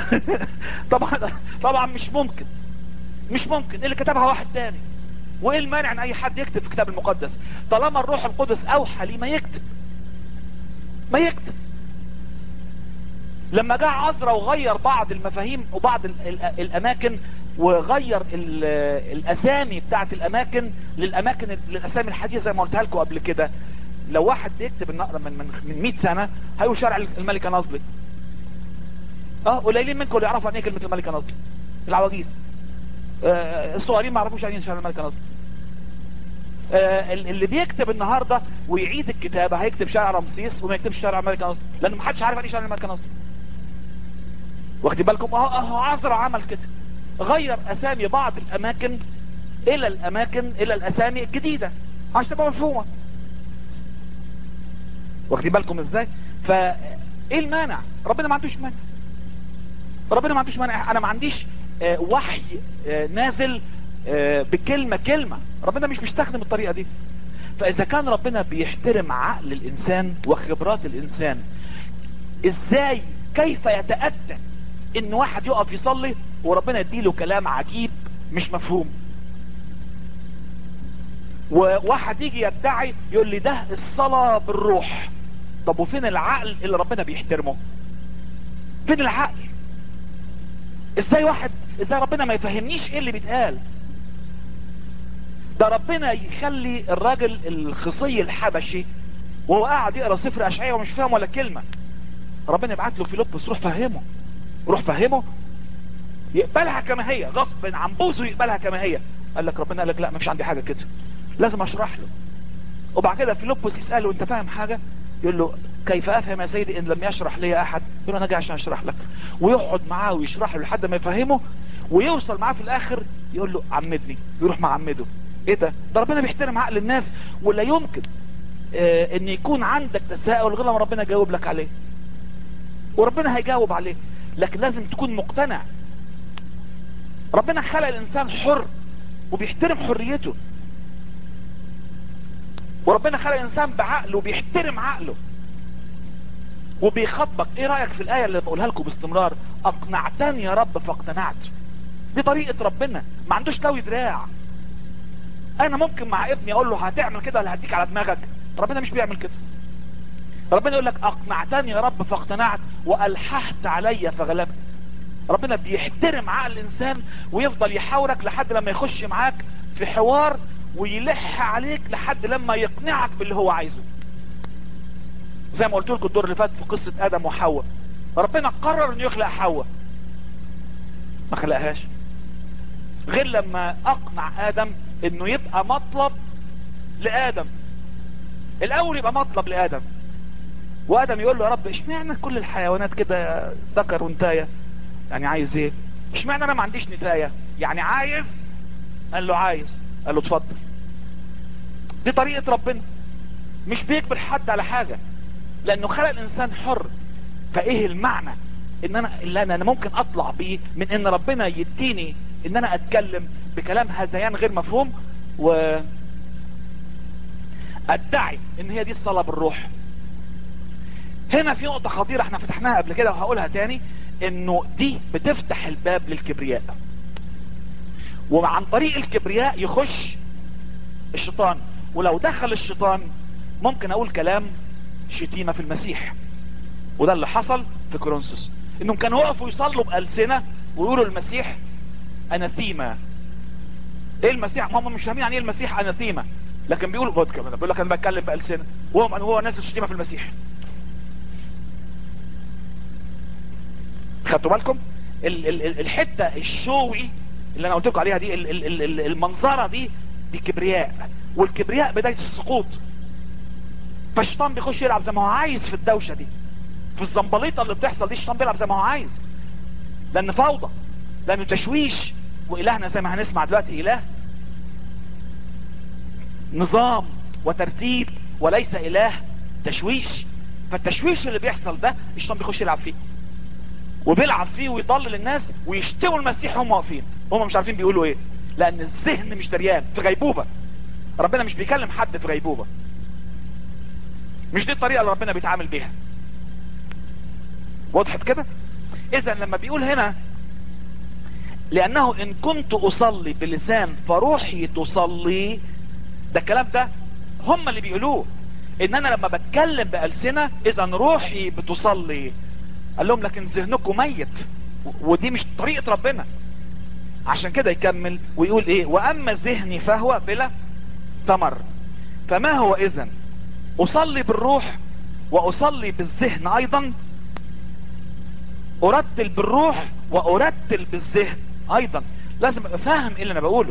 طبعا طبعا مش ممكن مش ممكن اللي كتبها واحد تاني وايه المانع ان اي حد يكتب في الكتاب المقدس طالما الروح القدس اوحى ليه ما يكتب ما يكتب لما جاء عزرا وغير بعض المفاهيم وبعض ال ال الاماكن وغير ال الاسامي بتاعت الاماكن للاماكن للاسامي الحديثه زي ما قلتها لكم قبل كده لو واحد بيكتب النقرة من من من 100 سنه هيقول شارع الملكه نصبي اه قليلين منكم اللي يعرفوا عن ايه كلمه الملكه نصبي العواجيز آه الصغيرين ما يعرفوش عن ايه شارع الملكه نصبي آه اللي بيكتب النهارده ويعيد الكتابه هيكتب شارع رمسيس وما يكتبش شارع الملكه نصبي لان ما حدش عارف عن ايه شارع الملكه نصبي واخدين بالكم اهو اهو عزرا عمل كده غير اسامي بعض الاماكن الى الاماكن الى الاسامي الجديدة عشان تبقى مفهومة واخدين بالكم ازاي فايه المانع ربنا ما عندوش مانع ربنا ما عندوش مانع انا ما عنديش آه وحي آه نازل آه بكلمة كلمة ربنا مش بيستخدم الطريقة دي فاذا كان ربنا بيحترم عقل الانسان وخبرات الانسان ازاي كيف يتأتى ان واحد يقف يصلي وربنا يديله كلام عجيب مش مفهوم وواحد يجي يدعي يقول لي ده الصلاة بالروح طب وفين العقل اللي ربنا بيحترمه فين العقل ازاي واحد ازاي ربنا ما يفهمنيش ايه اللي بيتقال ده ربنا يخلي الراجل الخصي الحبشي وهو قاعد يقرا سفر اشعياء ومش فاهم ولا كلمه ربنا يبعت له فيلبس روح فهمه روح فهمه يقبلها كما هي غصب عن بوزه يقبلها كما هي قال لك ربنا قال لك لا مفيش عندي حاجه كده لازم اشرح له وبعد كده فيلبس يساله انت فاهم حاجه يقول له كيف افهم يا سيدي ان لم يشرح لي احد يقول له انا جاي عشان اشرح لك ويقعد معاه ويشرح له لحد ما يفهمه ويوصل معاه في الاخر يقول له عمدني يروح معمده ايه ده ده ربنا بيحترم عقل الناس ولا يمكن اه ان يكون عندك تساؤل غير لما ربنا يجاوب لك عليه وربنا هيجاوب عليه لكن لازم تكون مقتنع ربنا خلق الانسان حر وبيحترم حريته وربنا خلق الانسان بعقله وبيحترم عقله وبيخاطبك ايه رايك في الايه اللي بقولها لكم باستمرار اقنعتني يا رب فاقتنعت دي طريقه ربنا ما عندوش لوي دراع انا ممكن مع ابني اقول له هتعمل كده ولا هديك على دماغك ربنا مش بيعمل كده ربنا يقول لك اقنعتني يا رب فاقتنعت والححت علي فغلبت ربنا بيحترم عقل الانسان ويفضل يحاورك لحد لما يخش معاك في حوار ويلح عليك لحد لما يقنعك باللي هو عايزه زي ما قلت لكم الدور اللي فات في قصة ادم وحواء ربنا قرر انه يخلق حواء ما خلقهاش غير لما اقنع ادم انه يبقى مطلب لادم الاول يبقى مطلب لادم وادم يقول له يا رب اشمعنى كل الحيوانات كده ذكر وانتايه يعني عايز ايه اشمعنى انا ما عنديش نتايه يعني عايز قال له عايز قال له اتفضل دي طريقه ربنا مش بيجبر حد على حاجه لانه خلق الانسان حر فايه المعنى ان انا اللي انا ممكن اطلع بيه من ان ربنا يديني ان انا اتكلم بكلام هذيان غير مفهوم و ادعي ان هي دي الصلاه بالروح هنا في نقطة خطيرة احنا فتحناها قبل كده وهقولها تاني انه دي بتفتح الباب للكبرياء وعن طريق الكبرياء يخش الشيطان ولو دخل الشيطان ممكن اقول كلام شتيمة في المسيح وده اللي حصل في كورنثوس انهم كانوا وقفوا يصلوا بألسنة ويقولوا المسيح اناثيما ايه المسيح هم مش فاهمين يعني ايه المسيح اناثيما لكن بيقولوا بيقول لك انا بتكلم بألسنة وهو هو ناس الشتيمة في المسيح خدتوا بالكم ال ال الحته الشوي اللي انا قلت لكم عليها دي ال ال المنظره دي دي كبرياء والكبرياء بدايه السقوط فالشيطان بيخش يلعب زي ما هو عايز في الدوشه دي في الزنبليطه اللي بتحصل دي الشيطان بيلعب زي ما هو عايز لان فوضى لانه تشويش والهنا زي ما هنسمع دلوقتي اله نظام وترتيب وليس اله تشويش فالتشويش اللي بيحصل ده الشيطان بيخش يلعب فيه وبيلعب فيه ويضلل الناس ويشتموا المسيح هم واقفين هم مش عارفين بيقولوا ايه لان الذهن مش دريان في غيبوبه ربنا مش بيكلم حد في غيبوبه مش دي الطريقه اللي ربنا بيتعامل بيها وضحت كده اذا لما بيقول هنا لانه ان كنت اصلي بلسان فروحي تصلي ده الكلام ده هم اللي بيقولوه ان انا لما بتكلم بألسنة اذا روحي بتصلي قال لهم لكن ذهنكم ميت ودي مش طريقة ربنا عشان كده يكمل ويقول ايه واما ذهني فهو بلا ثمر فما هو اذن اصلي بالروح واصلي بالذهن ايضا ارتل بالروح وارتل بالذهن ايضا لازم ابقى فاهم ايه اللي انا بقوله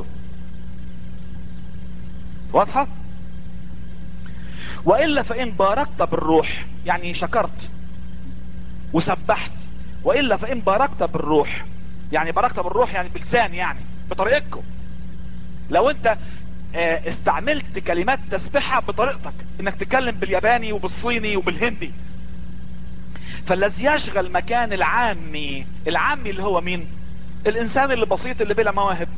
واضحة والا فان باركت بالروح يعني شكرت وسبحت والا فان باركت بالروح يعني باركت بالروح يعني بلسان يعني بطريقتكم لو انت اه استعملت كلمات تسبحها بطريقتك انك تتكلم بالياباني وبالصيني وبالهندي فالذي يشغل مكان العامي العامي اللي هو مين الانسان اللي بسيط اللي بلا مواهب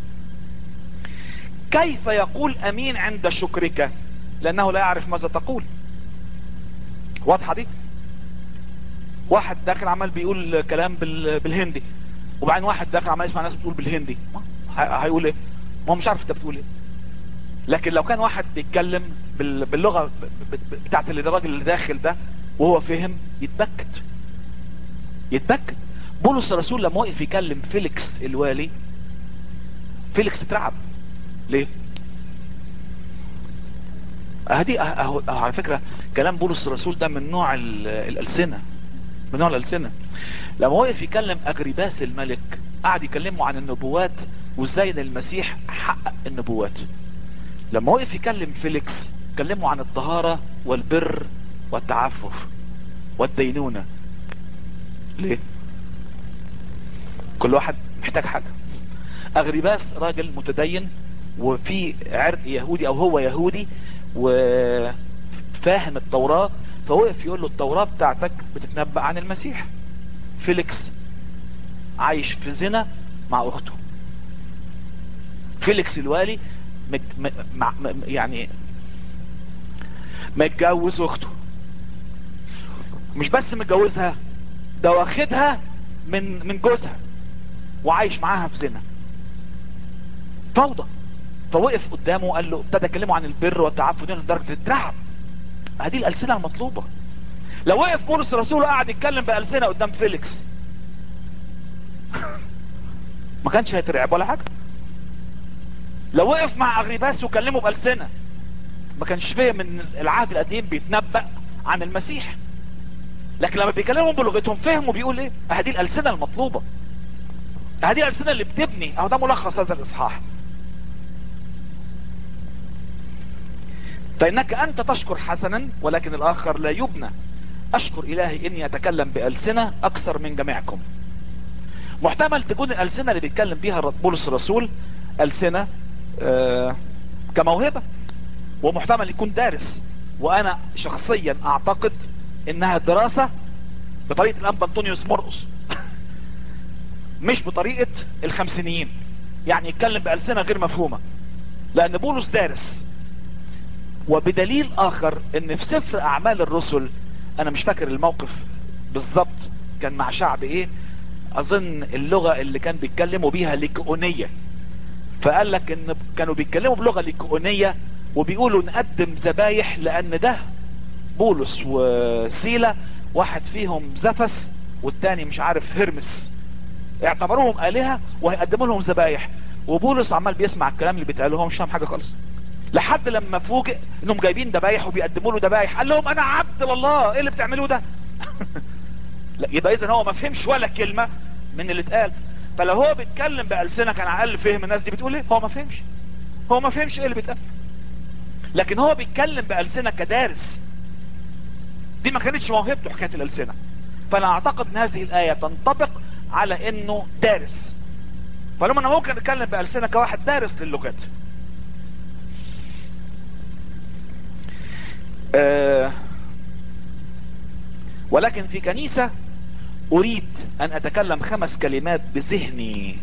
كيف يقول امين عند شكرك لانه لا يعرف ماذا تقول واضحة دي واحد داخل عمال بيقول كلام بال... بالهندي وبعدين واحد داخل عمال يسمع ناس بتقول بالهندي هيقول ايه ما هو مش عارف انت بتقول ايه لكن لو كان واحد بيتكلم بال... باللغة بتاعت الراجل اللي داخل ده وهو فهم يتبكت يتبكت بولس الرسول لما وقف يكلم فيليكس الوالي فيليكس اترعب ليه هدي أه أه على فكرة كلام بولس الرسول ده من نوع الألسنة من نوع الألسنة لما وقف يكلم أغريباس الملك قعد يكلمه عن النبوات وازاي ان المسيح حقق النبوات لما وقف يكلم فيليكس كلمه عن الطهارة والبر والتعفف والدينونة ليه كل واحد محتاج حاجة اغريباس راجل متدين وفي عرق يهودي او هو يهودي وفاهم التوراة فوقف يقول له التوراة بتاعتك بتتنبأ عن المسيح فيليكس عايش في زنا مع اخته فيليكس الوالي مت م... مع... م... يعني متجوز اخته مش بس متجوزها ده واخدها من من جوزها وعايش معاها في زنا فوضى فوقف قدامه وقال له ابتدى يكلمه عن البر والتعفف لدرجه الترعب هذه الالسنه المطلوبه لو وقف بولس الرسول وقعد يتكلم بالسنه قدام فيليكس ما كانش هيترعب ولا حاجه لو وقف مع اغريباس وكلمه بالسنه ما كانش فاهم ان العهد القديم بيتنبأ عن المسيح لكن لما بيكلمهم بلغتهم فهموا بيقول ايه هذه الالسنه المطلوبه هذه الالسنه اللي بتبني اهو ده ملخص هذا الاصحاح فانك انت تشكر حسنا ولكن الاخر لا يبنى اشكر الهي اني اتكلم بالسنه اكثر من جميعكم محتمل تكون الالسنه اللي بيتكلم بيها بولس الرسول السنه آه كموهبه ومحتمل يكون دارس وانا شخصيا اعتقد انها دراسة بطريقة الانبا انطونيوس مرقس مش بطريقة الخمسينيين يعني يتكلم بألسنة غير مفهومة لان بولس دارس وبدليل اخر ان في سفر اعمال الرسل انا مش فاكر الموقف بالظبط كان مع شعب ايه اظن اللغة اللي كان بيتكلموا بيها ليكؤونية فقال لك ان كانوا بيتكلموا بلغة ليكؤونية وبيقولوا نقدم ذبايح لان ده بولس وسيلة واحد فيهم زفس والتاني مش عارف هرمس اعتبروهم آلهة وهيقدموا لهم ذبايح وبولس عمال بيسمع الكلام اللي بيتقال هو مش فاهم حاجة خالص لحد لما فوجئ انهم جايبين ذبايح وبيقدموا له ذبايح قال لهم انا عبد لله ايه اللي بتعملوه ده لا يبقى اذا هو ما فهمش ولا كلمة من اللي اتقال فلو هو بيتكلم بألسنة كان على الاقل فهم الناس دي بتقول ايه هو ما فهمش هو ما فهمش ايه اللي بيتقال لكن هو بيتكلم بألسنة كدارس دي ما كانتش موهبته حكاية الألسنة فانا اعتقد ان هذه الآية تنطبق على انه دارس فلما انا ممكن اتكلم بألسنة كواحد دارس للغات أه ولكن في كنيسة اريد ان اتكلم خمس كلمات بذهني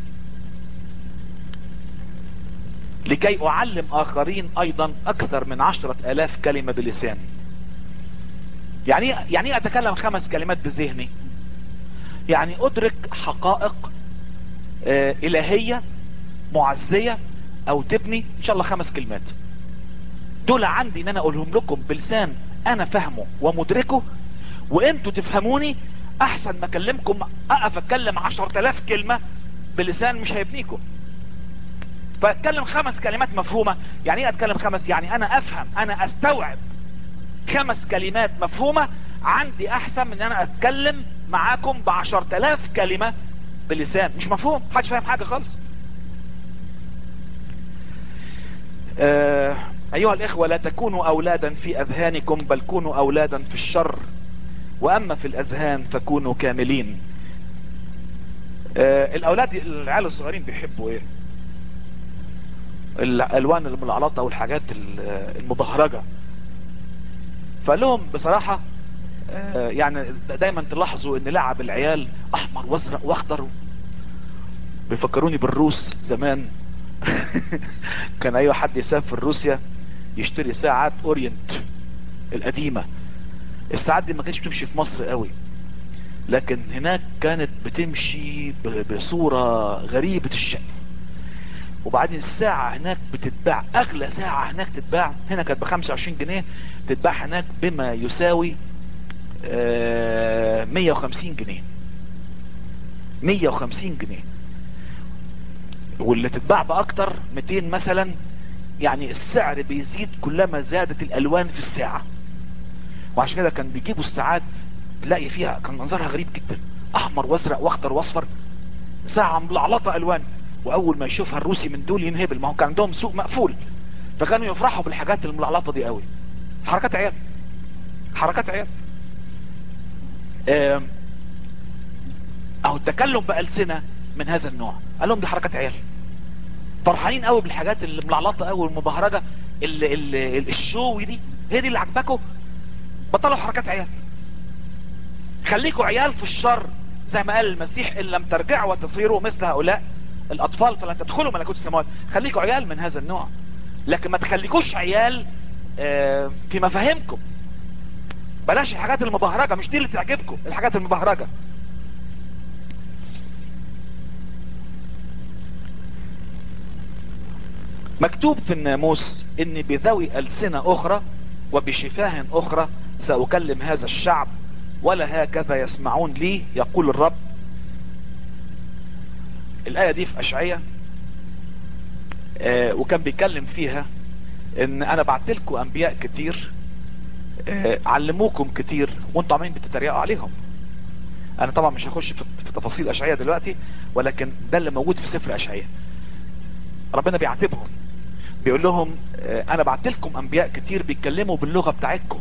لكي اعلم اخرين ايضا اكثر من عشرة الاف كلمة بلساني يعني يعني ايه اتكلم خمس كلمات بذهني يعني ادرك حقائق آه الهية معزية او تبني ان شاء الله خمس كلمات دول عندي ان انا اقولهم لكم بلسان انا فاهمه ومدركه وانتوا تفهموني احسن ما اكلمكم اقف اتكلم عشر تلاف كلمة بلسان مش هيبنيكم فاتكلم خمس كلمات مفهومة يعني ايه اتكلم خمس يعني انا افهم انا استوعب خمس كلمات مفهومة عندي احسن من ان انا اتكلم معاكم بعشر تلاف كلمة بلسان مش مفهوم محدش فاهم حاجة خالص آه ايها الاخوة لا تكونوا اولادا في اذهانكم بل كونوا اولادا في الشر واما في الاذهان فكونوا كاملين آه الاولاد العيال الصغيرين بيحبوا ايه الالوان الملعلطة والحاجات المبهرجة فقال لهم بصراحة آه يعني دايما تلاحظوا ان لعب العيال احمر وازرق واخضر بيفكروني بالروس زمان كان اي حد يسافر روسيا يشتري ساعات اورينت القديمة الساعات دي ما كانتش بتمشي في مصر قوي لكن هناك كانت بتمشي بصورة غريبة الشأن وبعدين الساعة هناك بتتباع اغلى ساعة هناك تتباع هنا كانت ب 25 جنيه تتباع هناك بما يساوي آه 150 جنيه 150 جنيه واللي تتباع باكتر 200 مثلا يعني السعر بيزيد كلما زادت الالوان في الساعة وعشان كده كان بيجيبوا الساعات تلاقي فيها كان منظرها غريب جدا احمر وازرق واخضر واصفر ساعة ملعلطة الوان واول ما يشوفها الروسي من دول ينهبل ما هو كان عندهم سوق مقفول فكانوا يفرحوا بالحاجات الملعلطة دي قوي حركات عيال حركات عيال اهو التكلم بألسنة من هذا النوع قال لهم دي حركات عيال فرحانين قوي بالحاجات اللي ملعلطة قوي والمبهرجة اللي اللي الشوي دي هي دي اللي عجبكم بطلوا حركات عيال خليكوا عيال في الشر زي ما قال المسيح ان لم ترجعوا وتصيروا مثل هؤلاء الاطفال فلن تدخلوا ملكوت السماوات خليكوا عيال من هذا النوع لكن ما تخليكوش عيال في مفاهيمكم بلاش الحاجات المبهرجة مش دي اللي تعجبكم الحاجات المبهرجة مكتوب في الناموس ان بذوي ألسنة اخرى وبشفاه اخرى سأكلم هذا الشعب ولا هكذا يسمعون لي يقول الرب الآية دي في أشعية آه وكان بيتكلم فيها ان انا بعت لكم انبياء كتير آه علموكم كتير وانتوا عمالين بتتريقوا عليهم انا طبعا مش هخش في تفاصيل اشعية دلوقتي ولكن ده اللي موجود في سفر اشعية ربنا بيعاتبهم بيقول لهم آه انا بعت لكم انبياء كتير بيتكلموا باللغة بتاعتكم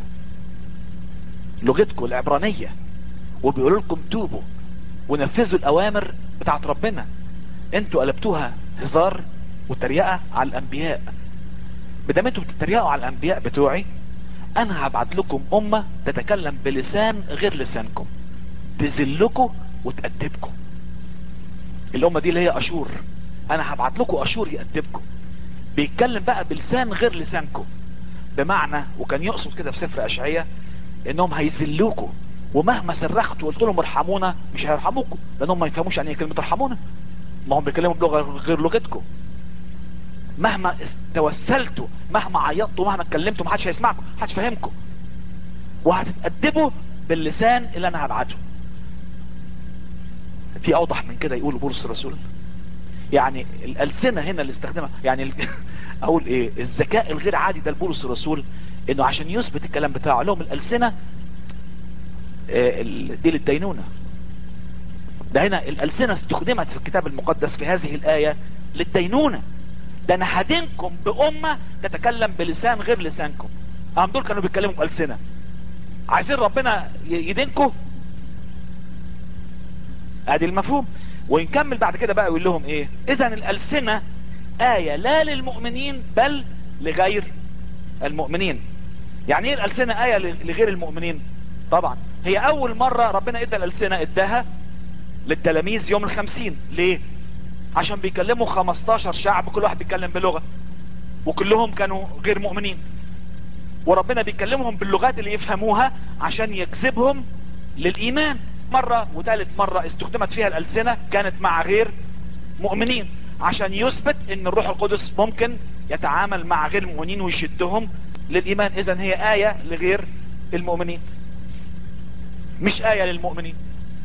لغتكم العبرانية وبيقولوا لكم توبوا ونفذوا الاوامر بتاعت ربنا انتوا قلبتوها هزار وتريقة على الانبياء بدام انتوا بتتريقوا على الانبياء بتوعي انا هبعت لكم امة تتكلم بلسان غير لسانكم تذلكم وتأدبكم الامة دي اللي هي اشور انا هبعت لكم اشور يأدبكم بيتكلم بقى بلسان غير لسانكم بمعنى وكان يقصد كده في سفر اشعية انهم هيذلوكوا ومهما صرختوا وقلت لهم ارحمونا مش هيرحموكم لانهم ما يفهموش يعني ايه كلمه ارحمونا ما هم بيتكلموا بلغه غير لغتكم مهما توسلتوا مهما عيطتوا مهما اتكلمتوا محدش هيسمعكم محدش فاهمكم وهتتأدبوا باللسان اللي انا هبعته في اوضح من كده يقول بولس الرسول يعني الالسنه هنا اللي استخدمها يعني ال... اقول ايه الذكاء الغير عادي ده لبولس الرسول انه عشان يثبت الكلام بتاعه لهم الالسنه دي للدينونة ده هنا الألسنة استخدمت في الكتاب المقدس في هذه الآية للدينونة ده انا هدينكم بأمة تتكلم بلسان غير لسانكم هم دول كانوا بيتكلموا بألسنة عايزين ربنا يدينكم ادي المفهوم ونكمل بعد كده بقى يقول لهم ايه اذا الألسنة آية لا للمؤمنين بل لغير المؤمنين يعني ايه الألسنة آية لغير المؤمنين طبعا هي اول مرة ربنا ادى الالسنة اداها للتلاميذ يوم الخمسين ليه عشان بيكلموا 15 شعب كل واحد بيتكلم بلغة وكلهم كانوا غير مؤمنين وربنا بيكلمهم باللغات اللي يفهموها عشان يجذبهم للايمان مرة وثالث مرة استخدمت فيها الألسنة كانت مع غير مؤمنين عشان يثبت ان الروح القدس ممكن يتعامل مع غير المؤمنين ويشدهم للإيمان إذا هي آية لغير المؤمنين مش آية للمؤمنين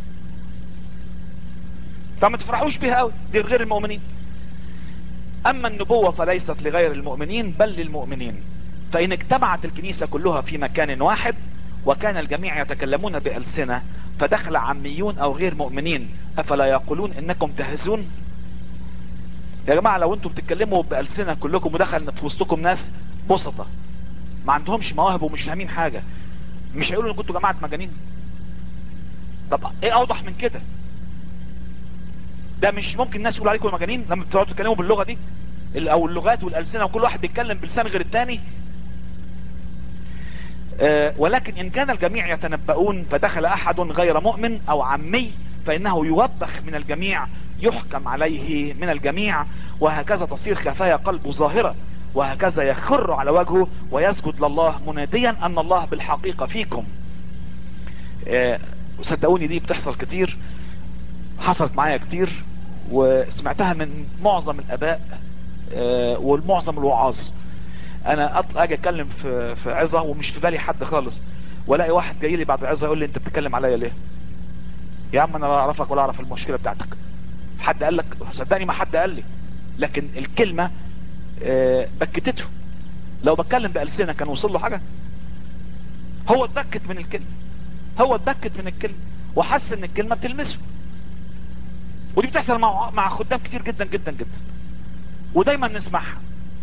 فما تفرحوش بها قوي دي غير المؤمنين اما النبوة فليست لغير المؤمنين بل للمؤمنين فان اجتمعت الكنيسة كلها في مكان واحد وكان الجميع يتكلمون بألسنة فدخل عميون او غير مؤمنين افلا يقولون انكم تهزون يا جماعة لو انتم بتتكلموا بألسنة كلكم ودخل في وسطكم ناس بسطة ما عندهمش مواهب ومش فاهمين حاجة مش هيقولوا ان كنتوا جماعة مجانين طب ايه اوضح من كده ده مش ممكن الناس يقولوا عليكم مجانين لما بتقعدوا تتكلموا باللغه دي او اللغات والالسنه وكل واحد بيتكلم بلسان غير الثاني أه ولكن ان كان الجميع يتنبؤون فدخل احد غير مؤمن او عمي فانه يوبخ من الجميع يحكم عليه من الجميع وهكذا تصير خفايا قلبه ظاهره وهكذا يخر على وجهه ويسجد لله مناديا ان الله بالحقيقه فيكم أه صدقوني دي بتحصل كتير حصلت معايا كتير وسمعتها من معظم الاباء أه والمعظم الوعاظ انا اطلع اجي اتكلم في في عظه ومش في بالي حد خالص والاقي واحد جاي لي بعد العظه يقول لي انت بتتكلم عليا ليه يا عم انا لا اعرفك ولا اعرف المشكله بتاعتك حد قال لك صدقني ما حد قال لي لكن الكلمه أه بكتته لو بتكلم بالسنه كان وصل له حاجه هو اتبكت من الكلمه هو اتبكت من الكلمه وحس ان الكلمه بتلمسه ودي بتحصل مع مع خدام كتير جدا جدا جدا ودايما نسمعها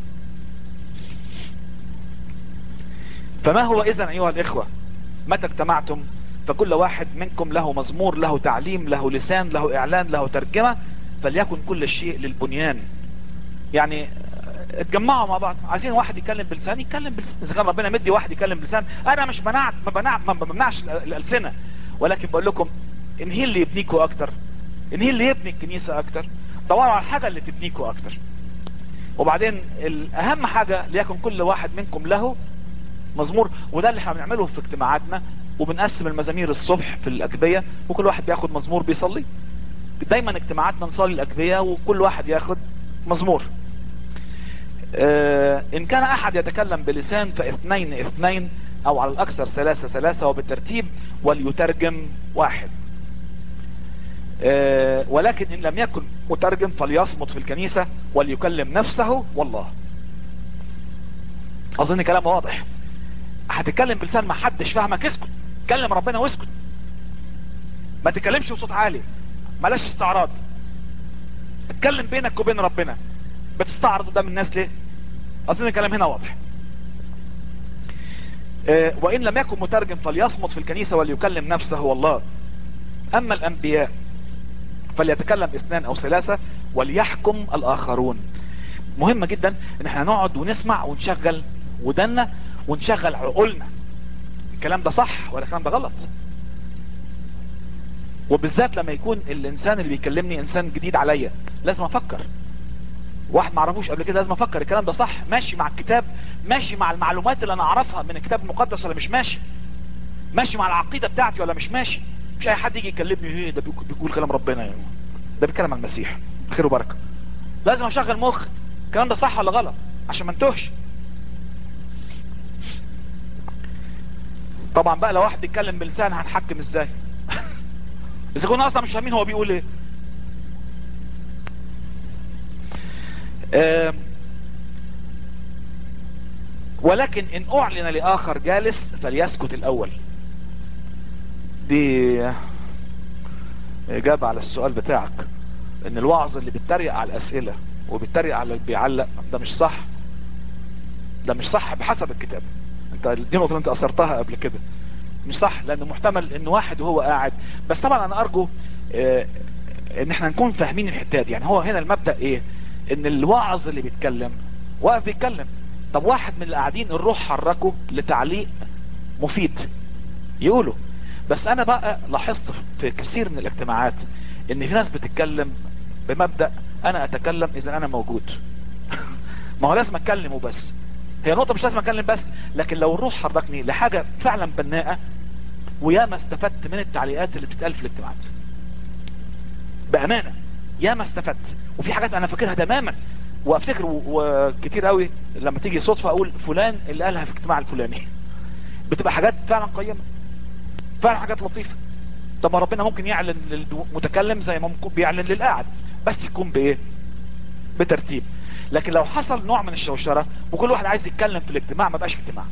فما هو اذا ايها الاخوة متى اجتمعتم فكل واحد منكم له مزمور له تعليم له لسان له اعلان له ترجمة فليكن كل شيء للبنيان يعني اتجمعوا مع بعض عايزين واحد يتكلم بلسان يتكلم بلسان اذا كان ربنا مدي واحد يتكلم بلسان انا مش منعت ما بمنع ما بمنعش الالسنه ولكن بقول لكم ان هي اللي يبنيكوا اكتر ان هي اللي يبني الكنيسة اكتر دوروا على الحاجة اللي تبنيكوا اكتر وبعدين الاهم حاجة ليكن كل واحد منكم له مزمور وده اللي احنا بنعمله في اجتماعاتنا وبنقسم المزامير الصبح في الاجبية وكل واحد بياخد مزمور بيصلي دايما اجتماعاتنا نصلي الاجبية وكل واحد ياخد مزمور اه ان كان احد يتكلم بلسان فاثنين اثنين او على الاكثر ثلاثة ثلاثة وبالترتيب وليترجم واحد أه ولكن ان لم يكن مترجم فليصمت في الكنيسة وليكلم نفسه والله اظن كلام واضح هتتكلم بلسان ما حدش فاهمك اسكت كلم ربنا واسكت ما تتكلمش بصوت عالي بلاش استعراض اتكلم بينك وبين ربنا بتستعرض قدام الناس ليه اظن الكلام هنا واضح أه وان لم يكن مترجم فليصمت في الكنيسة وليكلم نفسه والله اما الانبياء فليتكلم اثنان او ثلاثة وليحكم الاخرون مهم جدا ان احنا نقعد ونسمع ونشغل ودنا ونشغل عقولنا الكلام ده صح ولا الكلام ده غلط وبالذات لما يكون الانسان اللي بيكلمني انسان جديد عليا لازم افكر واحد ما اعرفوش قبل كده لازم افكر الكلام ده صح ماشي مع الكتاب ماشي مع المعلومات اللي انا اعرفها من الكتاب المقدس ولا مش ماشي ماشي مع العقيدة بتاعتي ولا مش ماشي مش اي حد يجي يكلمني ايه ده بيقول كلام ربنا يعني ده بيتكلم عن المسيح خير وبركه لازم اشغل مخ الكلام ده صح ولا غلط عشان ما انتهش طبعا بقى لو واحد بيتكلم بلسان هنحكم ازاي اذا كنا اصلا مش فاهمين هو بيقول ايه آه ولكن ان اعلن لاخر جالس فليسكت الاول دي اجابة على السؤال بتاعك ان الوعظ اللي بيتريق على الاسئلة وبيتريق على اللي بيعلق ده مش صح ده مش صح بحسب الكتاب انت دي نقطة انت اثرتها قبل كده مش صح لان محتمل ان واحد وهو قاعد بس طبعا انا ارجو اه ان احنا نكون فاهمين الحتة دي يعني هو هنا المبدأ ايه ان الوعظ اللي بيتكلم واقف بيتكلم طب واحد من اللي قاعدين الروح حركه لتعليق مفيد يقوله بس انا بقى لاحظت في كثير من الاجتماعات ان في ناس بتتكلم بمبدأ انا اتكلم اذا انا موجود ما هو لازم اتكلم وبس هي نقطة مش لازم اتكلم بس لكن لو الروح حركني لحاجة فعلا بناءة وياما استفدت من التعليقات اللي بتتقال في الاجتماعات بامانه ياما استفدت وفي حاجات انا فاكرها تماما وافتكر و- وكتير قوي لما تيجي صدفه اقول فلان اللي قالها في الاجتماع الفلاني بتبقى حاجات فعلا قيمه فعلا حاجات لطيفه طب ما ربنا ممكن يعلن للمتكلم زي ما ممكن بيعلن للقاعد بس يكون بايه بترتيب لكن لو حصل نوع من الشوشره وكل واحد عايز يتكلم في الاجتماع ما بقاش اجتماع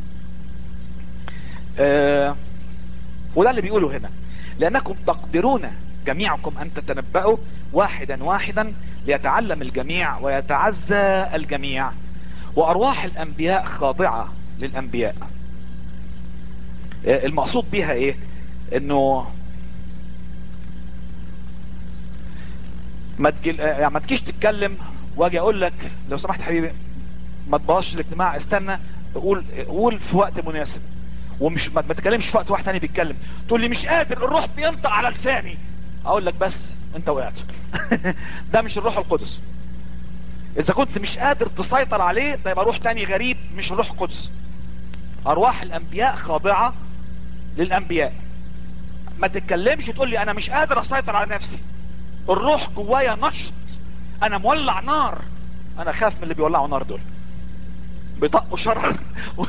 آه وده اللي بيقوله هنا لانكم تقدرون جميعكم ان تتنبأوا واحدا واحدا ليتعلم الجميع ويتعزى الجميع وارواح الانبياء خاضعة للانبياء آه، المقصود بيها ايه انه ما تجي آه، يعني ما تجيش تتكلم واجي اقول لك لو سمحت حبيبي ما تبقاش الاجتماع استنى قول قول في وقت مناسب ومش ما ما تتكلمش في وقت واحد تاني بيتكلم تقول لي مش قادر الروح بينطق على لساني اقول لك بس انت وقعت ده مش الروح القدس اذا كنت مش قادر تسيطر عليه ده يبقى روح تاني غريب مش الروح القدس ارواح الانبياء خاضعة للانبياء ما تتكلمش تقول لي انا مش قادر اسيطر على نفسي الروح جوايا نشط انا مولع نار انا خاف من اللي بيولعوا نار دول بيطقوا شر و-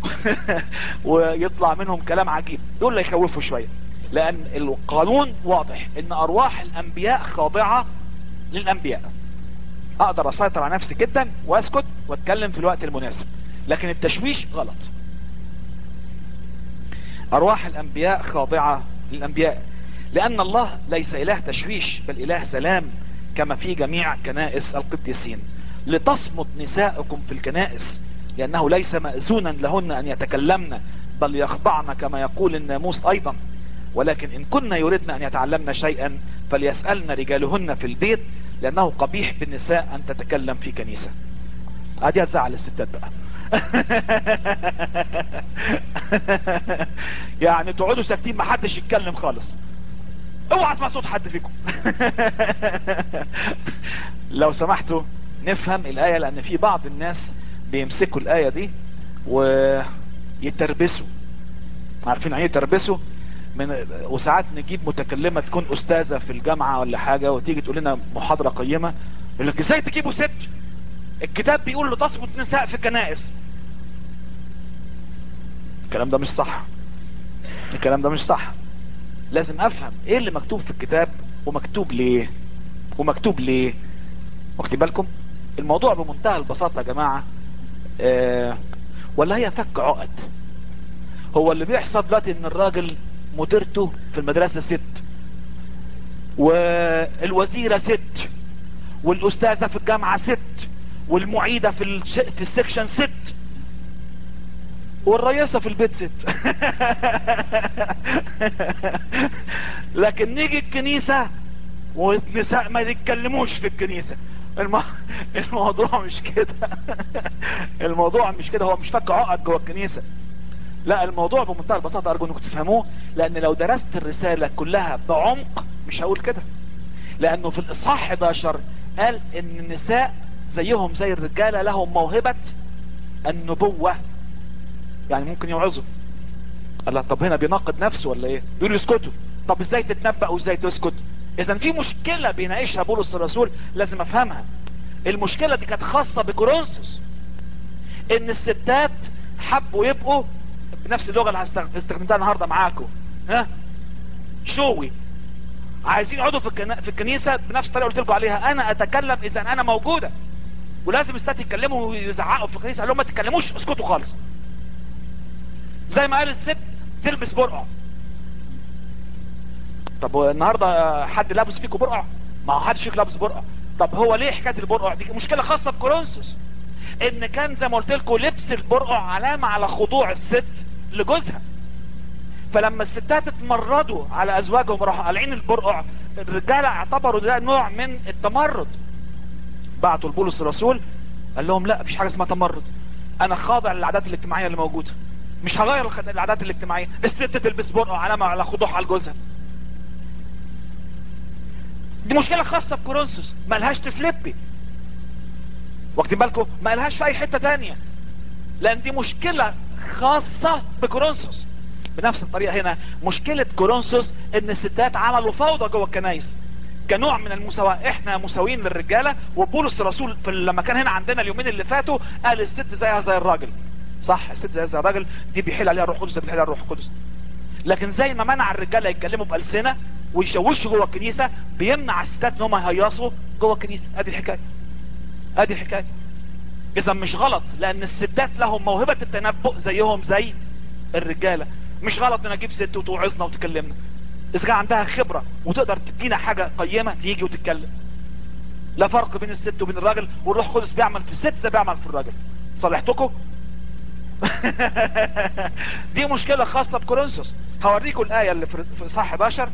ويطلع منهم كلام عجيب دول اللي يخوفوا شوية لان القانون واضح ان ارواح الانبياء خاضعة للانبياء اقدر اسيطر على نفسي جدا واسكت واتكلم في الوقت المناسب لكن التشويش غلط ارواح الانبياء خاضعة للانبياء لان الله ليس اله تشويش بل اله سلام كما في جميع كنائس القديسين لتصمت نساؤكم في الكنائس لانه ليس مأذونا لهن ان يتكلمن بل يخضعن كما يقول الناموس ايضا ولكن ان كن يردن ان يتعلمن شيئا فليسألن رجالهن في البيت لانه قبيح بالنساء ان تتكلم في كنيسة ادي هتزعل الستات بقى يعني تقعدوا ساكتين محدش يتكلم خالص اوعى اسمع صوت حد فيكم لو سمحتوا نفهم الآية لأن في بعض الناس بيمسكوا الآية دي ويتربسوا عارفين يعني ايه يتربسوا من وساعات نجيب متكلمة تكون أستاذة في الجامعة ولا حاجة وتيجي تقول لنا محاضرة قيمة يقول لك ازاي تجيبوا ست الكتاب بيقول لتصمت نساء في الكنائس الكلام ده مش صح الكلام ده مش صح لازم افهم ايه اللي مكتوب في الكتاب ومكتوب ليه ومكتوب ليه واخدين بالكم الموضوع بمنتهى البساطة يا جماعة آه ولا هي فك عقد هو اللي بيحصل دلوقتي ان الراجل مديرته في المدرسة ست والوزيرة ست والاستاذة في الجامعة ست والمعيدة في, الش... في السكشن ست والرئيسة في البيت ست لكن نيجي الكنيسة والنساء ما يتكلموش في الكنيسة الم... الموضوع مش كده الموضوع مش كده هو مش فك عقد جوه الكنيسة لا الموضوع بمنتهى البساطة ارجو انكم تفهموه لان لو درست الرسالة كلها بعمق مش هقول كده لانه في الاصحاح 11 قال ان النساء زيهم زي الرجالة لهم موهبة النبوة يعني ممكن يوعظوا الله طب هنا بيناقض نفسه ولا ايه بيقول يسكتوا طب ازاي تتنبأ وازاي تسكت اذا في مشكلة بيناقشها بولس الرسول لازم افهمها المشكلة دي كانت خاصة بكورنثوس ان الستات حبوا يبقوا بنفس اللغة اللي هستخدمتها النهاردة معاكم ها شوي عايزين يقعدوا في, الكنا... في الكنيسة بنفس الطريقة قلت لكم عليها انا اتكلم اذا انا موجودة ولازم الستات يتكلموا ويزعقوا في الكنيسة قال لهم ما تتكلموش اسكتوا خالص زي ما قال الست تلبس برقع طب النهاردة حد لابس فيكم برقع ما هو حدش فيكم لابس برقع طب هو ليه حكاية البرقع دي مشكلة خاصة بكورنثوس ان كان زي ما قلت لكم لبس البرقع علامة على خضوع الست لجوزها فلما الستات اتمردوا على ازواجهم راحوا قالعين البرقع الرجالة اعتبروا ده نوع من التمرد بعتوا لبولس الرسول قال لهم لا مفيش حاجة اسمها تمرد انا خاضع للعادات الاجتماعية اللي موجودة مش هغير العادات الاجتماعية الست تلبس برقع علامة على خضوعها لجوزها دي مشكلة خاصة بكورنثوس ملهاش تفليبي واخدين بالكم ما لهاش في اي حتة تانية لان دي مشكلة خاصة بكورنثوس بنفس الطريقة هنا مشكلة كورنثوس ان الستات عملوا فوضى جوه الكنايس كنوع من المساواة احنا مساويين للرجالة وبولس الرسول في لما كان هنا عندنا اليومين اللي فاتوا قال الست زيها زي الراجل صح الست زيها زي الراجل دي بيحل عليها الروح القدس دي بيحل عليها الروح القدس لكن زي ما منع الرجاله يتكلموا بألسنة ويشوشوا جوه الكنيسة بيمنع الستات ان هم يهيصوا جوه الكنيسة ادي الحكاية ادي الحكاية اذا مش غلط لان الستات لهم موهبة التنبؤ زيهم زي الرجالة مش غلط ان اجيب ست وتوعظنا وتكلمنا اذا كان عندها خبرة وتقدر تدينا حاجة قيمة تيجي وتتكلم لا فرق بين الست وبين الراجل والروح القدس بيعمل في الست زي بيعمل في الراجل صالحتكم دي مشكلة خاصة بكورنثوس هوريكم الآية اللي في إصحاح 11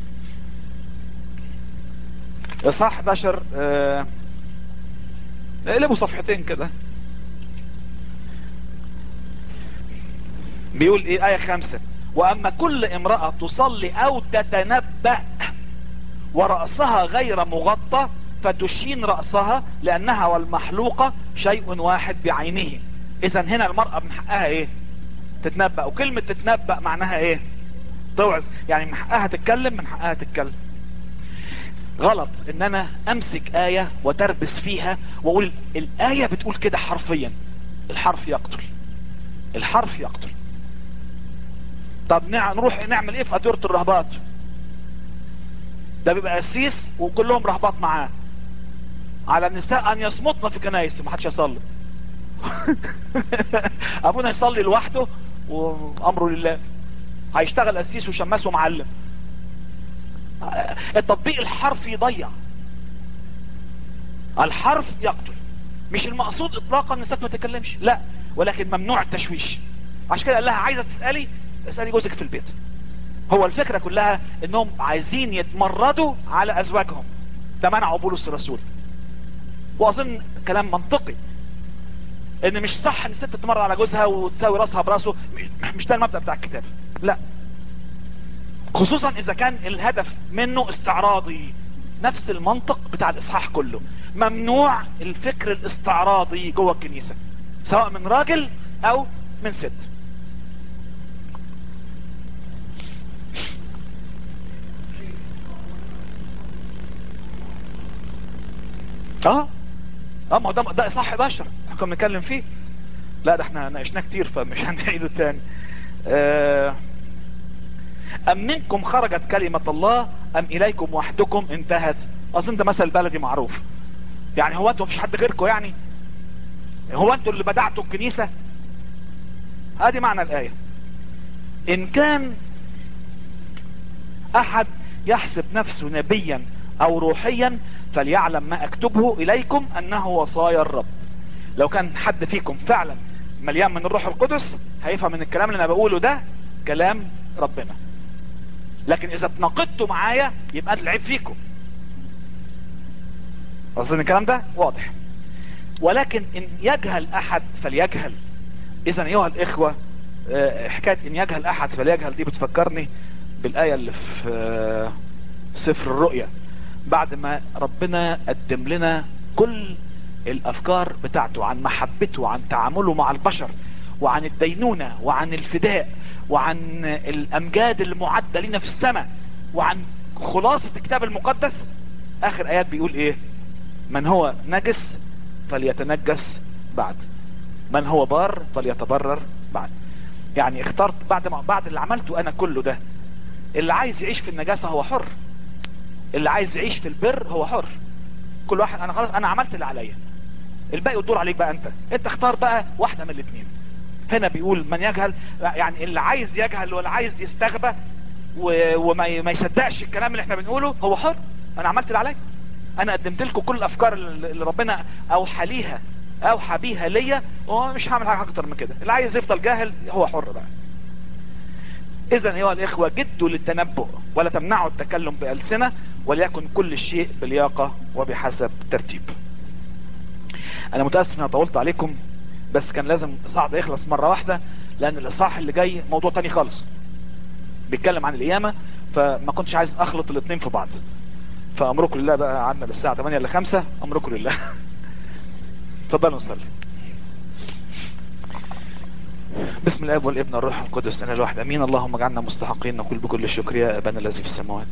إصحاح 11 آه... اقلبوا صفحتين كده بيقول ايه آية خمسة وأما كل امرأة تصلي أو تتنبأ ورأسها غير مغطى فتشين رأسها لأنها والمحلوقة شيء واحد بعينه اذا هنا المرأة من حقها ايه تتنبأ وكلمة تتنبأ معناها ايه توعظ يعني من حقها تتكلم من حقها تتكلم غلط ان انا امسك آية وتربس فيها واقول الآية بتقول كده حرفيا الحرف يقتل الحرف يقتل طب نروح نعمل ايه في اديرة الرهبات ده بيبقى قسيس وكلهم رهبات معاه على النساء ان يصمتن في كنايس ما حدش يصلي ابونا يصلي لوحده وامره لله هيشتغل قسيس وشماس ومعلم التطبيق الحرفي يضيع الحرف يقتل مش المقصود اطلاقا ان الست ما تتكلمش لا ولكن ممنوع التشويش عشان كده قال لها عايزه تسالي اسالي جوزك في البيت هو الفكره كلها انهم عايزين يتمردوا على ازواجهم ده منعوا بولس الرسول واظن كلام منطقي ان مش صح ان الست تمر على جوزها وتساوي راسها براسه مش ده المبدأ بتاع الكتاب لا خصوصا اذا كان الهدف منه استعراضي نفس المنطق بتاع الاصحاح كله ممنوع الفكر الاستعراضي جوه الكنيسة سواء من راجل او من ست اه اه ما ده ده اصحاح 11 احنا كنا بنتكلم فيه لا ده احنا ناقشناه كتير فمش هنعيده تاني آه ام منكم خرجت كلمة الله ام اليكم وحدكم انتهت اظن ده مثل بلدي معروف يعني هو انتوا مفيش حد غيركم يعني هو انتوا اللي بدعتوا الكنيسة هذه معنى الاية ان كان احد يحسب نفسه نبيا او روحيا فليعلم ما اكتبه اليكم انه وصايا الرب لو كان حد فيكم فعلا مليان من الروح القدس هيفهم من الكلام اللي انا بقوله ده كلام ربنا لكن اذا اتناقضتوا معايا يبقى العيب فيكم اظن الكلام ده واضح ولكن ان يجهل احد فليجهل اذا ايها الاخوة حكاية ان يجهل احد فليجهل دي بتفكرني بالاية اللي في سفر الرؤيا بعد ما ربنا قدم لنا كل الافكار بتاعته عن محبته وعن تعامله مع البشر وعن الدينونة وعن الفداء وعن الامجاد المعدة لنا في السماء وعن خلاصة الكتاب المقدس اخر ايات بيقول ايه من هو نجس فليتنجس بعد من هو بار فليتبرر بعد يعني اخترت بعد ما بعد اللي عملته انا كله ده اللي عايز يعيش في النجاسة هو حر اللي عايز يعيش في البر هو حر كل واحد انا خلاص انا عملت اللي عليا الباقي يدور عليك بقى انت انت اختار بقى واحدة من الاثنين هنا بيقول من يجهل يعني اللي عايز يجهل واللي عايز يستغبى وما ما يصدقش الكلام اللي احنا بنقوله هو حر انا عملت اللي عليا انا قدمت لكم كل الافكار اللي ربنا اوحى ليها اوحى بيها ليا ومش هعمل حاجه اكتر من كده اللي عايز يفضل جاهل هو حر بقى اذا ايها الاخوة جدوا للتنبؤ ولا تمنعوا التكلم بألسنة وليكن كل شيء بلياقة وبحسب ترتيب انا متأسف اني طولت عليكم بس كان لازم الاصحاح ده يخلص مرة واحدة لان الاصحاح اللي جاي موضوع تاني خالص بيتكلم عن القيامة فما كنتش عايز اخلط الاثنين في بعض فامركم لله بقى قعدنا للساعة 8 ل 5 امركم لله اتفضلوا نصلي بسم الاب والابن والروح القدس انا الواحد امين اللهم اجعلنا مستحقين نقول بكل شكر يا ابانا الذي في السماوات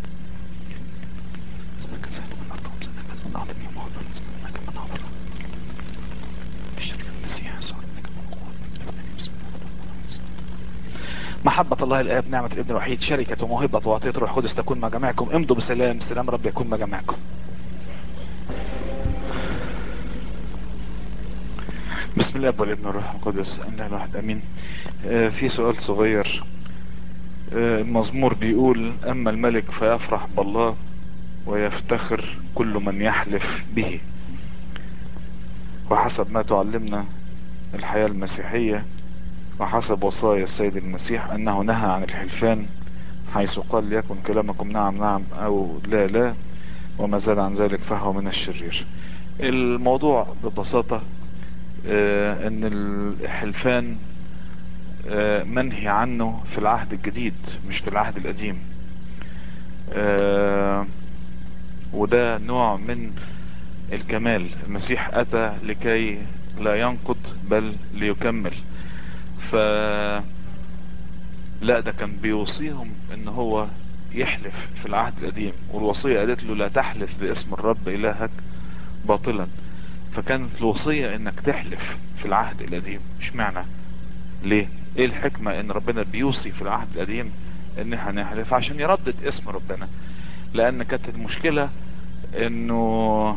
محبة الله الآب نعمة الابن الوحيد شركة وموهبة وعطية روح القدس تكون مع جميعكم امضوا بسلام سلام رب يكون مع جميعكم بسم الله والابن والروح القدس الله الواحد امين آه في سؤال صغير آه المزمور بيقول اما الملك فيفرح بالله ويفتخر كل من يحلف به وحسب ما تعلمنا الحياة المسيحية وحسب وصايا السيد المسيح انه نهى عن الحلفان حيث قال ليكن كلامكم نعم نعم او لا لا وما زاد عن ذلك فهو من الشرير الموضوع ببساطة آه ان الحلفان آه منهي عنه في العهد الجديد مش في العهد القديم آه وده نوع من الكمال المسيح اتى لكي لا ينقض بل ليكمل ف لا ده كان بيوصيهم ان هو يحلف في العهد القديم والوصية قالت له لا تحلف باسم الرب الهك باطلا فكانت الوصية انك تحلف في العهد القديم مش معنى ليه ايه الحكمة ان ربنا بيوصي في العهد القديم ان احنا نحلف عشان يردد اسم ربنا لان كانت المشكلة انه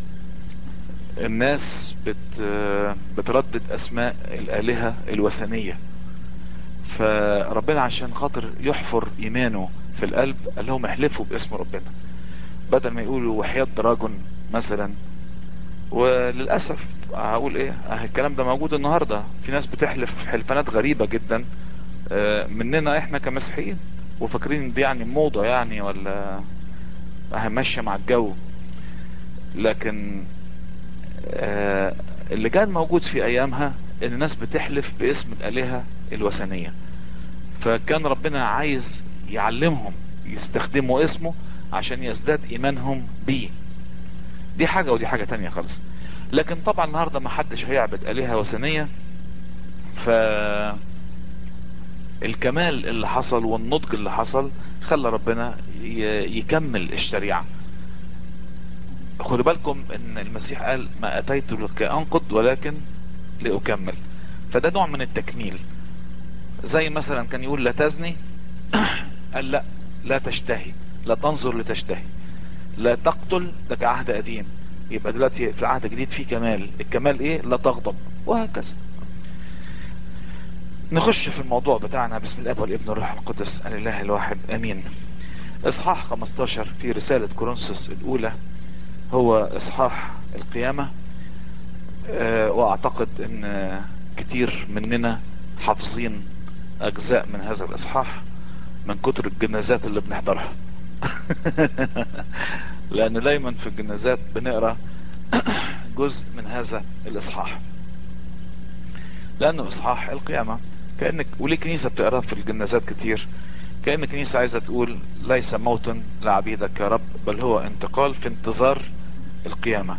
الناس بت بتردد اسماء الالهة الوثنية فربنا عشان خاطر يحفر ايمانه في القلب قال لهم احلفوا باسم ربنا بدل ما يقولوا وحياة دراجون مثلا وللأسف هقول ايه اه الكلام ده موجود النهاردة في ناس بتحلف حلفانات غريبة جدا اه مننا احنا كمسيحيين وفاكرين دي يعني موضة يعني ولا اه ماشية مع الجو لكن اه اللي كان موجود في ايامها ان الناس بتحلف باسم الالهة الوثنية فكان ربنا عايز يعلمهم يستخدموا اسمه عشان يزداد ايمانهم بيه دي حاجة ودي حاجة تانية خالص لكن طبعا النهاردة ما حدش هيعبد آلهة وثنية ف الكمال اللي حصل والنضج اللي حصل خلى ربنا يكمل الشريعة خدوا بالكم ان المسيح قال ما اتيت لكي انقض ولكن لاكمل فده نوع من التكميل زي مثلا كان يقول لا تزني قال لا لا تشتهي لا تنظر لتشتهي لا تقتل ده كعهد قديم يبقى دلوقتي في العهد الجديد في كمال الكمال ايه لا تغضب وهكذا نخش في الموضوع بتاعنا بسم الله والابن والروح القدس الاله الواحد امين اصحاح 15 في رسالة كورنثوس الاولى هو اصحاح القيامة اه واعتقد ان كتير مننا حافظين اجزاء من هذا الاصحاح من كتر الجنازات اللي بنحضرها لان دايما في الجنازات بنقرا جزء من هذا الاصحاح لانه اصحاح القيامة كأنك وليه كنيسة بتقرا في الجنازات كتير كأن الكنيسة عايزة تقول ليس موت لعبيدك يا رب بل هو انتقال في انتظار القيامة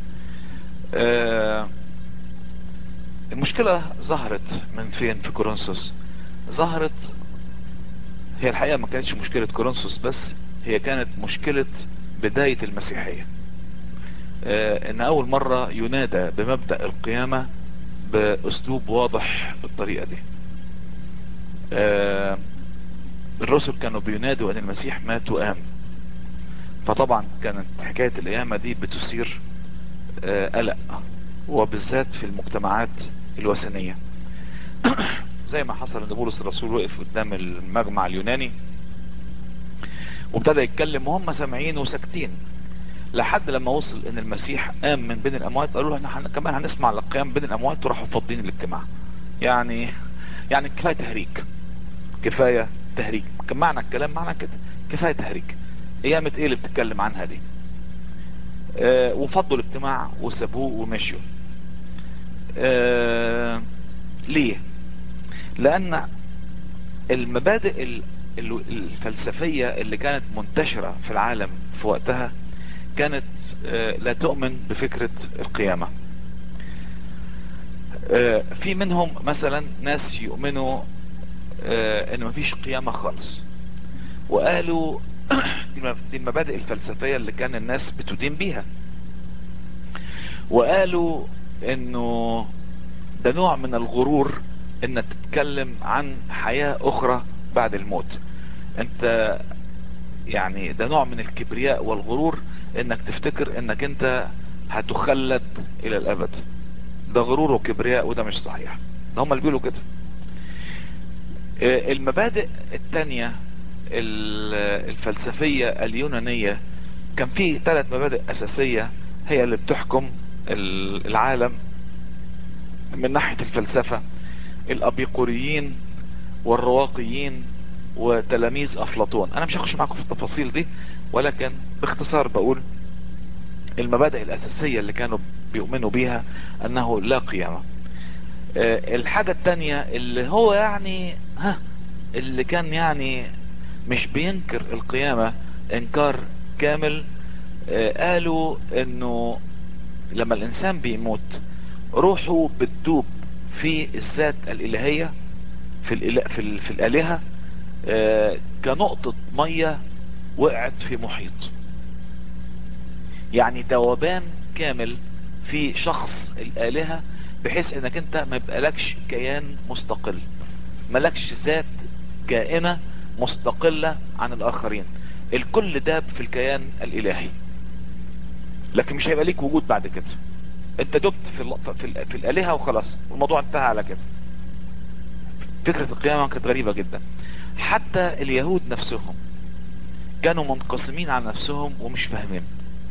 آه المشكلة ظهرت من فين في كورنثوس ظهرت هي الحقيقة ما كانتش مشكلة كورنثوس بس هي كانت مشكلة بداية المسيحية آه ان اول مرة ينادى بمبدأ القيامة باسلوب واضح بالطريقة دي آه الرسل كانوا بينادوا ان المسيح مات وقام فطبعا كانت حكاية القيامة دي بتثير آه قلق وبالذات في المجتمعات الوثنية زي ما حصل ان بولس الرسول وقف قدام المجمع اليوناني وابتدى يتكلم وهم سامعين وساكتين لحد لما وصل ان المسيح قام من بين الاموات قالوا له احنا كمان هنسمع القيام بين الاموات وراحوا فاضين الاجتماع يعني يعني كفايه تهريج كفايه تهريج كان معنى الكلام معنى كده كفايه تهريج قيامه ايه اللي بتتكلم عنها دي اه وفضوا الاجتماع وسابوه ومشوا اه ليه لان المبادئ الفلسفية اللي كانت منتشرة في العالم في وقتها كانت لا تؤمن بفكرة القيامة آه، في منهم مثلا ناس يؤمنوا آه، ان مفيش قيامة خالص وقالوا دي الم- دي المبادئ الفلسفية اللي كان الناس بتدين بيها وقالوا انه ده نوع من الغرور انك تتكلم عن حياة اخرى بعد الموت انت يعني ده نوع من الكبرياء والغرور انك تفتكر انك انت هتخلد الى الابد ده غرور وكبرياء وده مش صحيح ده هم اللي بيقولوا كده آه، المبادئ التانية ال- الفلسفية اليونانية كان في ثلاث مبادئ اساسية هي اللي بتحكم ال- العالم من ناحية الفلسفة الابيقوريين والرواقيين وتلاميذ افلاطون انا مش هخش معاكم في التفاصيل دي ولكن باختصار بقول المبادئ الاساسية اللي كانوا بيؤمنوا بيها انه لا قيامة آه، الحاجة التانية اللي هو يعني ها اللي كان يعني مش بينكر القيامة انكار كامل آه، قالوا انه لما الانسان بيموت روحه بتدوب في الذات الالهية في الإله في, ال- في الالهة آه، كنقطة مية وقعت في محيط يعني ذوبان كامل في شخص الالهة بحيث انك انت ما يبقالكش كيان مستقل ملكش ذات كائنة مستقلة عن الاخرين الكل داب في الكيان الالهي لكن مش هيبقى ليك وجود بعد كده انت دبت في ال في, ال في الالهة وخلاص الموضوع انتهى على كده فكرة القيامة كانت غريبة جدا حتى اليهود نفسهم كانوا منقسمين عن نفسهم ومش فاهمين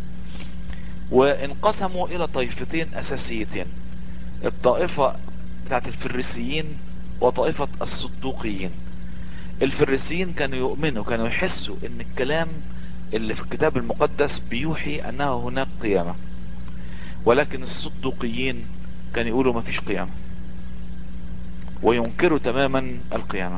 وانقسموا الى طائفتين اساسيتين الطائفة بتاعت الفريسيين وطائفة الصدوقيين الفريسيين كانوا يؤمنوا كانوا يحسوا ان الكلام اللي في الكتاب المقدس بيوحي انه هناك قيامة ولكن الصدوقيين كانوا يقولوا ما فيش قيامة وينكروا تماما القيامة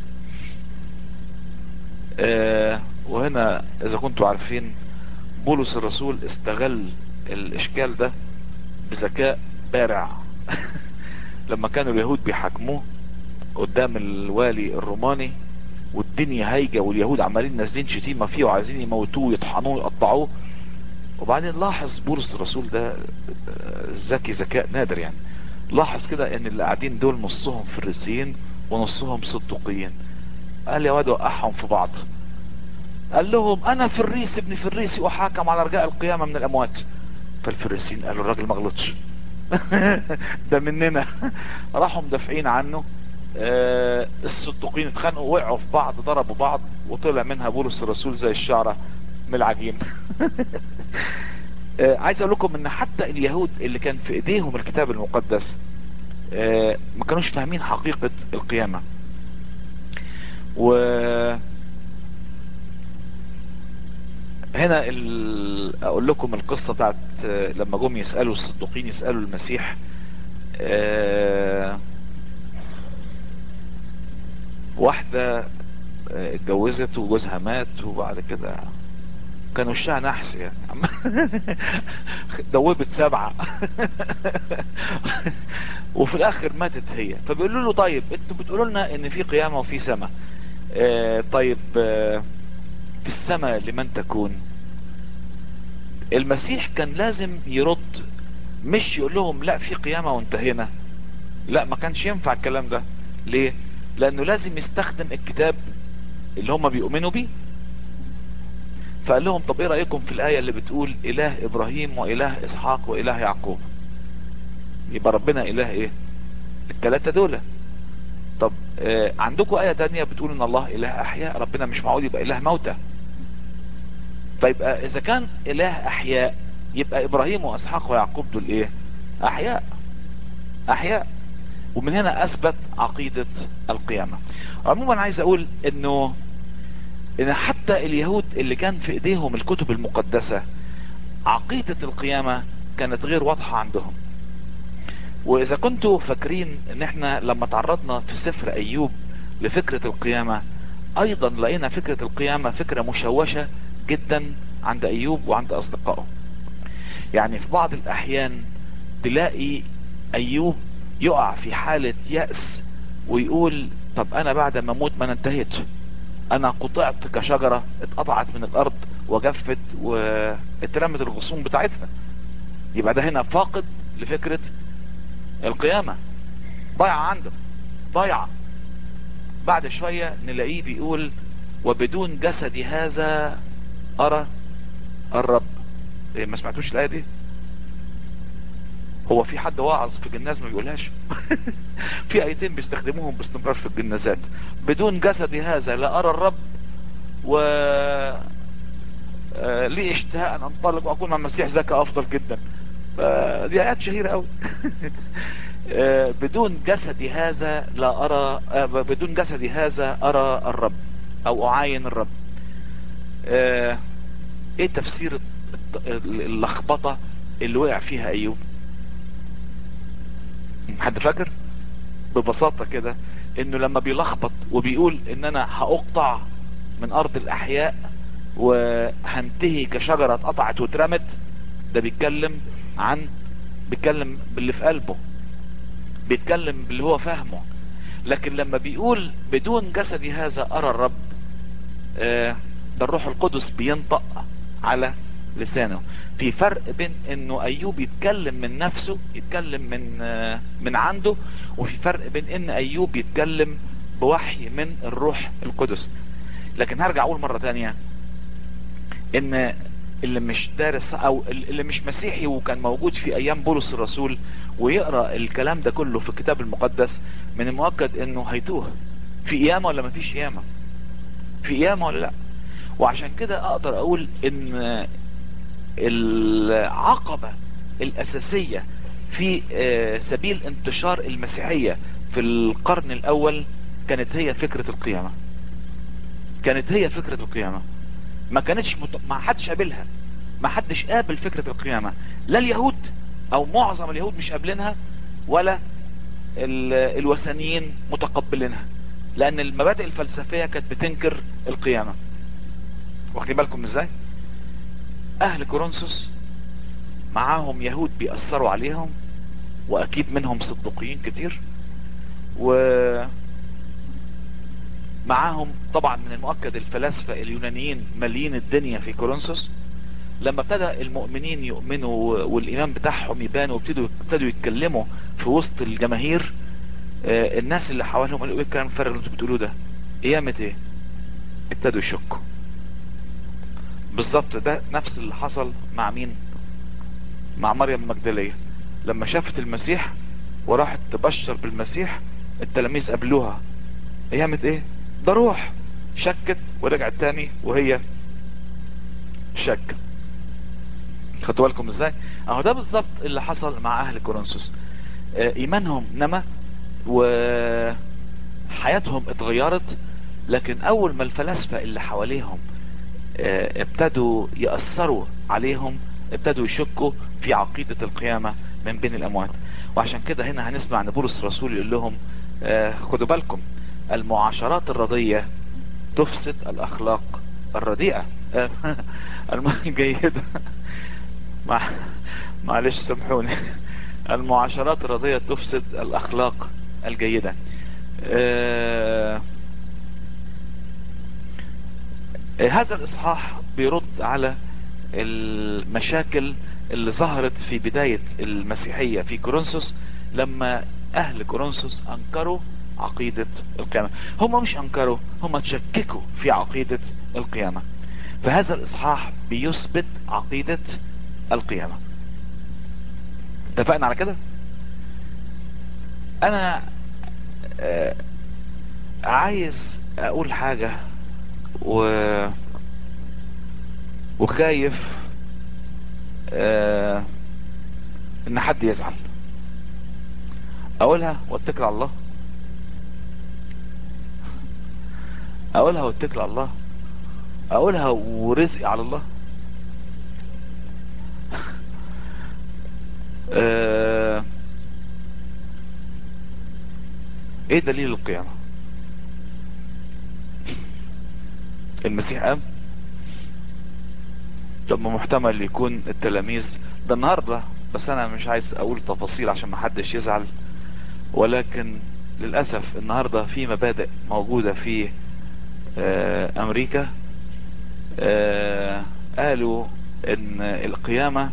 آه وهنا اذا كنتوا عارفين بولس الرسول استغل الاشكال ده بذكاء بارع لما كانوا اليهود بيحاكموه قدام الوالي الروماني والدنيا هايجة واليهود عمالين نازلين شتيمة فيه وعايزين يموتوه يطحنوه يقطعوه وبعدين لاحظ بولس الرسول ده آه، ذكي ذكاء نادر يعني لاحظ كده ان اللي قاعدين دول نصهم فريسيين ونصهم صدقيين قال يا واد وقعهم في بعض قال لهم انا فريسي ابن فريسي احاكم على رجاء القيامة من الاموات فالفريسيين قالوا الراجل ما غلطش ده مننا راحوا مدافعين عنه آه، الصدقين اتخانقوا وقعوا في بعض ضربوا بعض وطلع منها بولس الرسول زي الشعرة من العجين آه، عايز اقول لكم ان حتى اليهود اللي كان في ايديهم الكتاب المقدس آه، ما كانوش فاهمين حقيقة القيامة و هنا ال... اقول لكم القصة بتاعت آه، لما جم يسألوا الصدقين يسألوا المسيح آه، واحدة آه، اتجوزت وجوزها مات وبعد كده كان وشها نحس يعني دوبت سبعة وفي الاخر ماتت هي فبيقولوا له طيب انتوا بتقولوا لنا ان في قيامة وفي سماء آه، طيب آه، في السماء لمن تكون المسيح كان لازم يرد مش يقول لهم لا في قيامة وانتهينا لا ما كانش ينفع الكلام ده ليه لانه لازم يستخدم الكتاب اللي هم بيؤمنوا بيه فقال لهم طب ايه رأيكم في الآية اللي بتقول اله ابراهيم واله اسحاق واله يعقوب يبقى ربنا اله ايه التلاتة دول طب آه عندكم آية تانية بتقول ان الله اله احياء ربنا مش معقول يبقى اله موتى فيبقى اذا كان اله احياء يبقى ابراهيم واسحاق ويعقوب دول ايه احياء احياء ومن هنا اثبت عقيدة القيامة عموما عايز اقول انه ان حتى اليهود اللي كان في ايديهم الكتب المقدسة عقيدة القيامة كانت غير واضحة عندهم واذا كنتوا فاكرين ان احنا لما تعرضنا في سفر ايوب لفكرة القيامة ايضا لقينا فكرة القيامة فكرة مشوشة جدا عند ايوب وعند اصدقائه يعني في بعض الاحيان تلاقي ايوب يقع في حالة يأس ويقول طب انا بعد ما اموت ما انا انتهيت انا قطعت كشجرة اتقطعت من الارض وجفت واترمت الغصون بتاعتها يبقى ده هنا فاقد لفكرة القيامة ضيعة عنده ضيعة بعد شوية نلاقيه بيقول وبدون جسدي هذا ارى الرب إيه ما سمعتوش الايه دي هو في حد واعظ في الجناز ما بيقولهاش في ايتين بيستخدموهم باستمرار في الجنازات بدون جسدي هذا لا ارى الرب و آه، لي اشتهاء ان انطلق واكون مع المسيح ذاك افضل جدا آه، دي ايات شهيره قوي آه، بدون جسدي هذا لا ارى آه، بدون جسدي هذا ارى الرب او اعاين الرب آه، ايه تفسير الت- اللخبطه اللي وقع فيها ايوب حد فاكر ببساطة كده انه لما بيلخبط وبيقول ان انا هاقطع من ارض الاحياء وهنتهي كشجرة اتقطعت واترمت ده بيتكلم عن بيتكلم باللي في قلبه بيتكلم باللي هو فاهمه لكن لما بيقول بدون جسدي هذا ارى الرب آه، ده الروح القدس بينطق على لسانه في فرق بين انه ايوب يتكلم من نفسه يتكلم من آه، من عنده وفي فرق بين ان ايوب يتكلم بوحي من الروح القدس لكن هرجع اقول مرة تانية ان اللي مش دارس او اللي مش مسيحي وكان موجود في ايام بولس الرسول ويقرا الكلام ده كله في الكتاب المقدس من المؤكد انه هيتوه في قيامه ولا مفيش قيامه في قيامه ولا لا وعشان كده اقدر اقول ان العقبة الاساسية في آه، سبيل انتشار المسيحية في القرن الاول كانت هي فكرة القيامة كانت هي فكرة القيامة ما كانتش مت... ما حدش قابلها ما حدش قابل فكرة القيامة لا اليهود او معظم اليهود مش قابلينها ولا ال... الوثنيين متقبلينها لان المبادئ الفلسفية كانت بتنكر القيامة واخدين بالكم ازاي اهل كورنثوس معاهم يهود بيأثروا عليهم واكيد منهم صدقيين كتير و معاهم طبعا من المؤكد الفلاسفة اليونانيين مالين الدنيا في كورنثوس لما ابتدى المؤمنين يؤمنوا والايمان بتاعهم يبان وابتدوا ابتدوا يتكلموا في وسط الجماهير آه، الناس اللي حواليهم قالوا ايه الكلام الفارغ اللي انتوا بتقولوه ده قيامة ايه ابتدوا يشكوا بالظبط ده نفس اللي حصل مع مين مع مريم المجدلية لما شافت المسيح وراحت تبشر بالمسيح التلاميذ قابلوها قيامة ايه ده روح شكت ورجعت تاني وهي شك خدتوا بالكم ازاي اهو ده بالظبط اللي حصل مع اهل كورنثوس آه، ايمانهم نما وحياتهم اتغيرت لكن اول ما الفلاسفة اللي حواليهم آه، ابتدوا يأثروا عليهم ابتدوا يشكوا في عقيدة القيامة من بين الأموات وعشان كده هنا هنسمع ان بولس الرسول يقول لهم آه، خدوا بالكم المعاشرات الرضية تفسد الأخلاق الرديئة آه، الم- الجيدة مع معلش سامحوني المعاشرات الرضية تفسد الأخلاق الجيدة آه، هذا الاصحاح بيرد على المشاكل اللي ظهرت في بداية المسيحية في كورنثوس لما اهل كورنثوس انكروا عقيدة القيامة هم مش انكروا هم تشككوا في عقيدة القيامة فهذا الاصحاح بيثبت عقيدة القيامة اتفقنا على كده انا آه، عايز اقول حاجة و وخايف آه ان حد يزعل اقولها واتكل على الله اقولها واتكل على الله اقولها ورزقي على الله آه ايه دليل القيامة المسيح قام طب ما محتمل يكون التلاميذ ده النهاردة بس انا مش عايز اقول تفاصيل عشان ما حدش يزعل ولكن للأسف النهاردة في مبادئ موجودة في آه، أمريكا آه، قالوا ان القيامة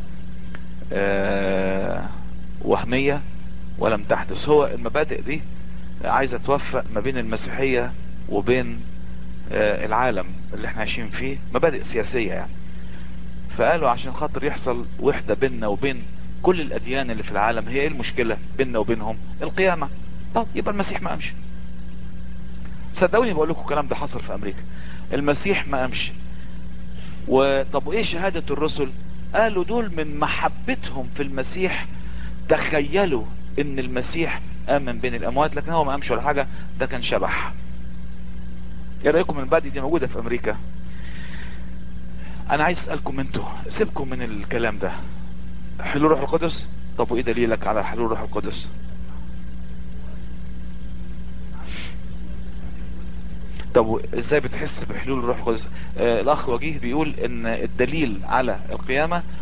آه، وهمية ولم تحدث هو المبادئ دي عايزة توفق ما بين المسيحية وبين آه، العالم اللي احنا عايشين فيه مبادئ سياسية يعني فقالوا عشان خاطر يحصل وحدة بيننا وبين كل الاديان اللي في العالم هي ايه المشكلة بيننا وبينهم القيامة طب يبقى المسيح ما قامش صدقوني بقول لكم الكلام ده حصل في امريكا المسيح ما قامش وطب وايه شهادة الرسل قالوا دول من محبتهم في المسيح تخيلوا ان المسيح قام من بين الاموات لكن هو ما قامش ولا حاجة ده كان شبح ايه رايكم من بعد دي موجودة في امريكا انا عايز اسألكم انتوا سيبكم من الكلام ده حلول روح القدس طب وايه دليلك على حلول روح القدس طب ازاي بتحس بحلول الروح القدس آه الاخ وجيه بيقول ان الدليل على القيامة